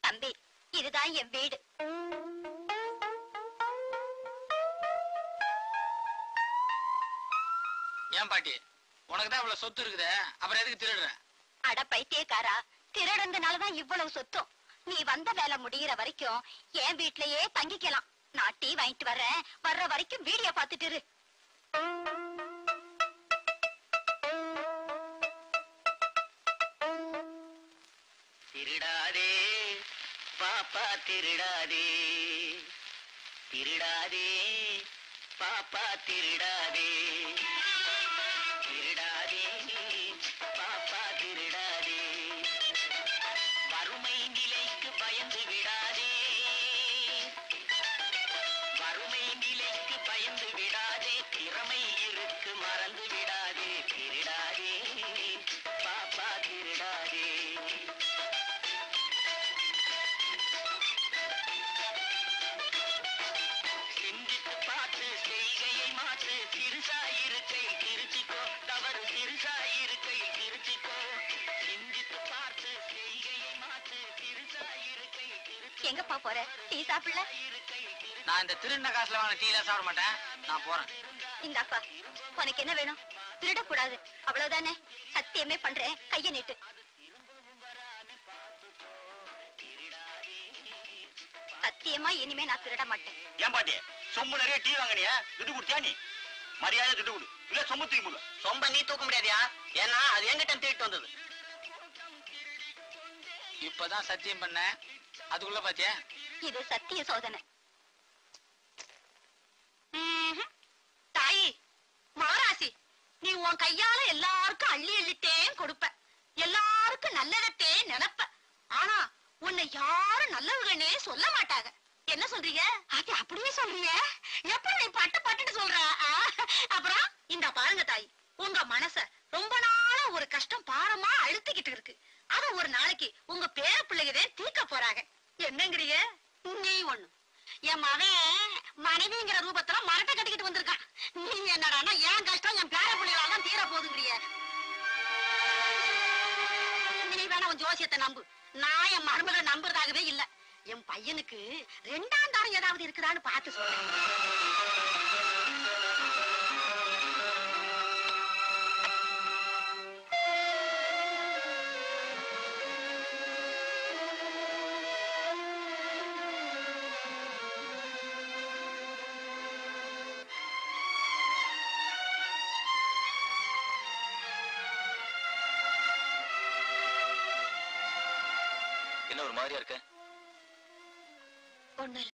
தம்பி இதுதான் என் வீடு ஏன் பாட்டி உனக்கு தான் இவ்வளவு சொத்து இருக்குதே அப்புறம் எதுக்கு திருடுற அட பைத்தியக்காரா திருடந்தனாலதான் இவ்வளவு சொத்தும் நீ வந்த வேலை முடியிற வரைக்கும் என் வீட்லயே தங்கிக்கலாம் நான் டீ வாங்கிட்டு வர்றேன் வர்ற வரைக்கும் வீடியோ பார்த்துட்டு இரு திருடாதே பாப்பா திருடாதே திருடாதே பாப்பா திருடாதே திருடாதே பாப்பா திருடாதே வறுமை நிலைக்கு பயந்து விடாதே வறுமை நிலைக்கு பயந்து விடாதே திறமை இருக்கு மறந்து விடாதே திருடாதே பாப்பா திருடாதே சிந்தித்து பார்த்து செய்கையை மாற்று சிறுசாயிருக்கை திருச்சிக்கோ தவறு சிறுசாயிருக்கை திருச்சிக்கோ சிந்தித்து பார்த்து செய்கையை மாற்று சிறுசாயிருக்கை எங்கப்பா போற டீ சாப்பிடல நான் இந்த திருடின காசுல வாங்கின டீலாம் சாப்பிட மாட்டேன் நான் போறேன் இந்தாப்பா உனக்கு என்ன வேணும் திருடக்கூடாது அவ்வளவுதானே சத்தியமே பண்றேன் கைய நீட்டு சத்தியமா இனிமே நான் திருட மாட்டேன் ஏன் பாட்டி சொம்பு நிறைய டீ வாங்கினியா துட்டு கொடுத்தியா நீ மரியாதை துட்டு கொடு இல்ல சொம்பு தூக்கி போடு சொம்ப நீ தூக்க முடியாதியா ஏன்னா அது எங்கிட்ட திருட்டு வந்தது இப்பதான் சத்தியம் பண்ணேன் அதுக்குள்ள பாத்தியா இது சத்திய சோதனை ம்ஹும். தாயி மாராசி நீ உன் கையால எல்லாருக்கும் அள்ளி அள்ளிட்டே கொடுப்ப எல்லாருக்கும் நல்லதத்தே நினைப்ப ஆனா உன்னை யாரும் நல்லவங்கன்னே சொல்ல மாட்டாங்க என்ன சொல்றீங்க அது அப்படியே சொல்றீங்க எப்ப நீ பட்டு பட்டுன்னு சொல்ற ஆ? அப்புறம் இந்த பாருங்க தாய் உங்க மனச ரொம்ப நாளா ஒரு கஷ்டம் பாரமா அழுத்திக்கிட்டு இருக்கு அத ஒரு நாளைக்கு உங்க பேர பிள்ளைகதே தீர்க்க போறாங்க என்னங்கிறீங்க நீ ஒண்ணு என் மகன் மனைவிங்கிற ரூபத்துல மரத்தை கட்டிக்கிட்டு வந்திருக்கான் நீங்க என்னடான்னா என் கஷ்டம் என் பேர பிள்ளைகளால தான் தீர போகுதுங்கிறிய நீ வேணா உன் ஜோசியத்தை நம்பு நான் என் மருமகளை நம்புறதாகவே இல்ல என் பையனுக்கு ரெண்டாம் தாரம் ஏதாவது இருக்குதான்னு பார்த்து சொல்றேன் என்ன ஒரு மாதிரியா இருக்க ஒண்ணு